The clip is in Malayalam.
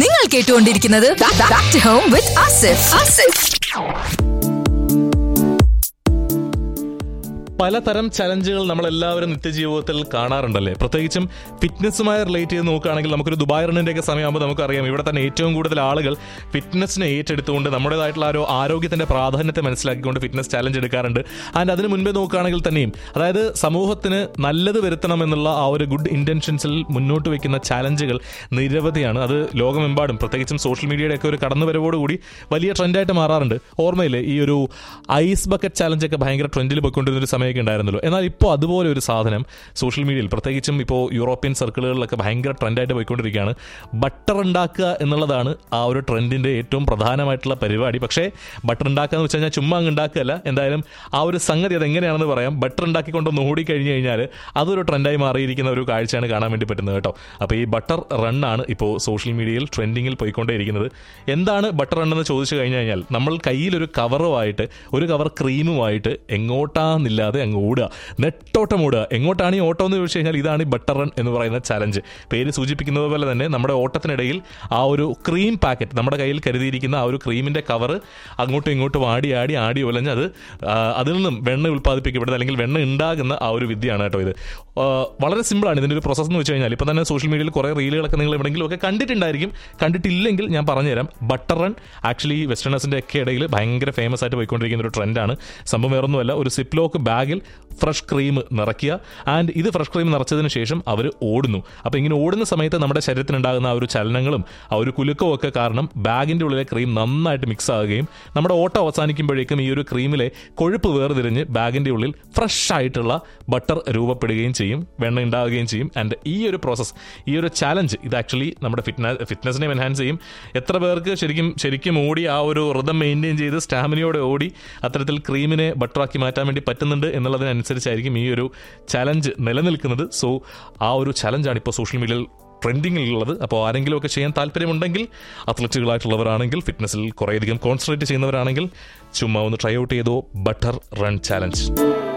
നിങ്ങൾ കേട്ടുകൊണ്ടിരിക്കുന്നത് back to home with Asif Asif പലതരം ചലഞ്ചുകൾ നമ്മൾ എല്ലാവരും നിത്യജീവിതത്തിൽ കാണാറുണ്ടല്ലേ പ്രത്യേകിച്ചും ഫിറ്റ്നസ്സുമായി റിലേറ്റ് ചെയ്ത് നോക്കുകയാണെങ്കിൽ നമുക്കൊരു ദുബായ് റണ്ണിൻ്റെയൊക്കെ സമയമാകുമ്പോൾ നമുക്കറിയാം ഇവിടെ തന്നെ ഏറ്റവും കൂടുതൽ ആളുകൾ ഫിറ്റ്നസ്സിനെ ഏറ്റെടുത്തുകൊണ്ട് നമ്മുടേതായിട്ടുള്ള ആ ഒരു ആരോഗ്യത്തിന്റെ പ്രാധാന്യത്തെ മനസ്സിലാക്കിക്കൊണ്ട് ഫിറ്റ്നസ് ചാലഞ്ച് എടുക്കാറുണ്ട് ആൻഡ് അതിന് മുൻപേ നോക്കുകയാണെങ്കിൽ തന്നെയും അതായത് സമൂഹത്തിന് നല്ലത് വരുത്തണം എന്നുള്ള ആ ഒരു ഗുഡ് ഇന്റൻഷൻസിൽ മുന്നോട്ട് വെക്കുന്ന ചാലഞ്ചുകൾ നിരവധിയാണ് അത് ലോകമെമ്പാടും പ്രത്യേകിച്ചും സോഷ്യൽ മീഡിയയുടെ ഒക്കെ ഒരു കടന്നുവരവോടുകൂടി വലിയ ട്രെൻഡായിട്ട് മാറാറുണ്ട് ഓർമ്മയില്ലേ ഈ ഒരു ഐസ് ബക്കറ്റ് ചാലഞ്ച് ഒക്കെ ഭയങ്കര ട്രെൻഡിൽ പോയിക്കൊണ്ടിരുന്ന ഒരു സമയമൊക്കെ ഉണ്ടായിരുന്നല്ലോ എന്നാൽ ഇപ്പോൾ അതുപോലെ ഒരു സാധനം സോഷ്യൽ മീഡിയയിൽ പ്രത്യേകിച്ചും ഇപ്പോൾ യൂറോപ്യൻ സർക്കിളുകളിലൊക്കെ ഭയങ്കര ട്രെൻഡായിട്ട് പോയിക്കൊണ്ടിരിക്കുകയാണ് ബട്ടർ ഉണ്ടാക്കുക എന്നുള്ളതാണ് ആ ഒരു ട്രെൻഡിൻ്റെ ഏറ്റവും പ്രധാനമായിട്ടുള്ള പരിപാടി പക്ഷേ ബട്ടർ ഉണ്ടാക്കുക എന്ന് വെച്ച് കഴിഞ്ഞാൽ ചുമ്മാ അങ്ങ് ഉണ്ടാക്കുകയല്ല എന്തായാലും ആ ഒരു സംഗതി അത് എങ്ങനെയാണെന്ന് പറയാം ബട്ടർ ഉണ്ടാക്കിക്കൊണ്ടൊന്ന് ഓടിക്കഴിഞ്ഞ് കഴിഞ്ഞാൽ അതൊരു ട്രെൻഡായി മാറിയിരിക്കുന്ന ഒരു കാഴ്ചയാണ് കാണാൻ വേണ്ടി പറ്റുന്നത് കേട്ടോ അപ്പോൾ ഈ ബട്ടർ റണ്ണാണ് ഇപ്പോൾ സോഷ്യൽ മീഡിയയിൽ ട്രെൻഡിങ്ങിൽ പോയിക്കൊണ്ടേയിരിക്കുന്നത് എന്താണ് ബട്ടർ റൺ എന്ന് ചോദിച്ചു കഴിഞ്ഞു കഴിഞ്ഞാൽ നമ്മൾ കയ്യിലൊരു കവറുമായിട്ട് ഒരു കവർ ക്രീമുമായിട്ട് എങ്ങോട്ടാന്നില്ലാതെ അങ്ങ് ഓടുക നെട്ടോട്ടം ഓടുക എങ്ങോട്ടാണ് ഈ ഓട്ടം എന്ന് ചോദിച്ചു കഴിഞ്ഞാൽ ഇതാണ് ഈ ബട്ടർ റൺ എന്ന് പറയുന്ന ചലഞ്ച് പേര് സൂചിപ്പിക്കുന്നത് പോലെ തന്നെ നമ്മുടെ ഓട്ടത്തിനിടയിൽ ആ ഒരു ക്രീം പാക്കറ്റ് നമ്മുടെ കയ്യിൽ കരുതിയിരിക്കുന്ന ആ ഒരു ക്രീമിന്റെ കവർ അങ്ങോട്ടും ഇങ്ങോട്ടും ആടി ആടി ആടി ഒലഞ്ഞ് അത് ആ, അതിൽ നിന്നും വെണ്ണ ഉൽപ്പാദിപ്പിക്കപ്പെടുന്നത് അല്ലെങ്കിൽ വെണ്ണ ഉണ്ടാകുന്ന ആ ഒരു വിദ്യയാണ് കേട്ടോ ഇത് ആ, വളരെ സിമ്പിളാണ് ഇതിൻ്റെ ഒരു പ്രോസസ്സ് എന്ന് വെച്ച് കഴിഞ്ഞാൽ ഇപ്പം തന്നെ സോഷ്യൽ മീഡിയയിൽ കുറേ റീലുകളൊക്കെ നിങ്ങൾ എവിടെയെങ്കിലും ഒക്കെ കണ്ടിട്ടുണ്ടായിരിക്കും കണ്ടിട്ടില്ലെങ്കിൽ ഞാൻ പറഞ്ഞുതരാം ബട്ടർ റൺ ആക്ച്വലി വെസ്റ്റേണേഴ്സിൻ്റെ ഒക്കെ ഇടയിൽ ഭയങ്കര ഫേമസ് ആയിട്ട് പോയിക്കൊണ്ടിരിക്കുന്ന ഒരു ട്രെൻഡാണ് സംഭവം വേറൊന്നുമല്ല ഒരു സിപ്ലോക്ക് ബാഗിൽ ഫ്രഷ് ക്രീം നിറയ്ക്കുക ആൻഡ് ഇത് ഫ്രഷ് ക്രീം നിറച്ചതിന് ശേഷം അവർ ഓടുന്നു അപ്പോൾ ഇങ്ങനെ ഓടുന്ന സമയത്ത് നമ്മുടെ ശരീരത്തിനുണ്ടാകുന്ന ആ ഒരു ചലനങ്ങളും ആ ഒരു കുലുക്കവും ഒക്കെ കാരണം ബാഗിൻ്റെ ഉള്ളിലെ ക്രീം നന്നായിട്ട് മിക്സ് ആകുകയും നമ്മുടെ ഓട്ടം അവസാനിക്കുമ്പോഴേക്കും ഈ ഒരു ക്രീമിലെ കൊഴുപ്പ് വേർതിരിഞ്ഞ് ബാഗിൻ്റെ ഉള്ളിൽ ഫ്രഷ് ആയിട്ടുള്ള ബട്ടർ രൂപപ്പെടുകയും ചെയ്യും വെണ്ണ ഉണ്ടാവുകയും ചെയ്യും ആൻഡ് ഈ ഒരു പ്രോസസ്സ് ഈ ഒരു ചാലഞ്ച് ഇത് ആക്ച്വലി നമ്മുടെ ഫിറ്റ്നസ് ഫിറ്റ്നസിനെ എൻഹാൻസ് ചെയ്യും എത്ര പേർക്ക് ശരിക്കും ശരിക്കും ഓടി ആ ഒരു ഋതം മെയിൻറ്റെയിൻ ചെയ്ത് സ്റ്റാമിനയോടെ ഓടി അത്തരത്തിൽ ക്രീമിനെ ബട്ടറാക്കി മാറ്റാൻ വേണ്ടി പറ്റുന്നുണ്ട് എന്നുള്ളതിനനുസരിച്ചായിരിക്കും ഈ ഒരു ചലഞ്ച് നിലനിൽക്കുന്നത് സോ ആ ഒരു ചലഞ്ചാണ് ഇപ്പോൾ സോഷ്യൽ മീഡിയയിൽ ട്രെൻഡിങ്ങിലുള്ളത് അപ്പോൾ ആരെങ്കിലും ഒക്കെ ചെയ്യാൻ താല്പര്യമുണ്ടെങ്കിൽ അത്ലറ്റുകളായിട്ടുള്ളവരാണെങ്കിൽ ഫിറ്റ്നസ്സിൽ കുറേയധികം കോൺസെൻട്രേറ്റ് ചെയ്യുന്നവരാണെങ്കിൽ ചുമ്മാ ഒന്ന് ട്രൈ ഔട്ട് ചെയ്തോ ബട്ടർ റൺ ചാലഞ്ച്